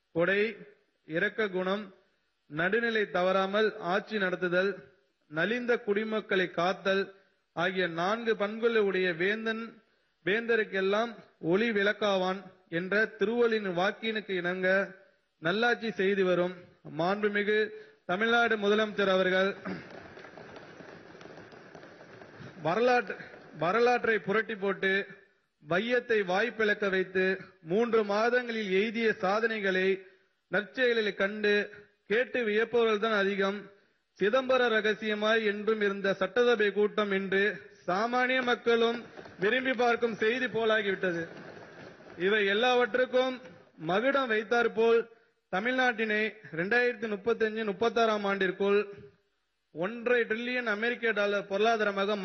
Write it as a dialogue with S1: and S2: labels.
S1: கொடை இரக்க குணம் நடுநிலை தவறாமல் ஆட்சி நடத்துதல் நலிந்த குடிமக்களை காத்தல் ஆகிய நான்கு பண்புகளை உடைய வேந்தன் வேந்தருக்கெல்லாம் ஒளி விளக்காவான் என்ற திருவள்ளின் வாக்கினுக்கு இணங்க நல்லாட்சி செய்து வரும் மாண்புமிகு தமிழ்நாடு முதலமைச்சர் அவர்கள் வரலாற்று வரலாற்றை புரட்டி போட்டு வையத்தை வாய்ப்பிழக்க வைத்து மூன்று மாதங்களில் எய்திய சாதனைகளை நற்செயலில் கண்டு கேட்டு வியப்பவர்கள் தான் அதிகம் சிதம்பர ரகசியமாய் என்றும் இருந்த சட்டசபை கூட்டம் இன்று சாமானிய மக்களும் விரும்பி பார்க்கும் செய்தி போலாகிவிட்டது இவை எல்லாவற்றுக்கும் மகுடம் வைத்தாற்போல் தமிழ்நாட்டினை இரண்டாயிரத்தி முப்பத்தி அஞ்சு முப்பத்தாறாம் ஆண்டிற்குள் ஒன்றரை டிரில்லியன் அமெரிக்க டாலர் பொருளாதாரமாக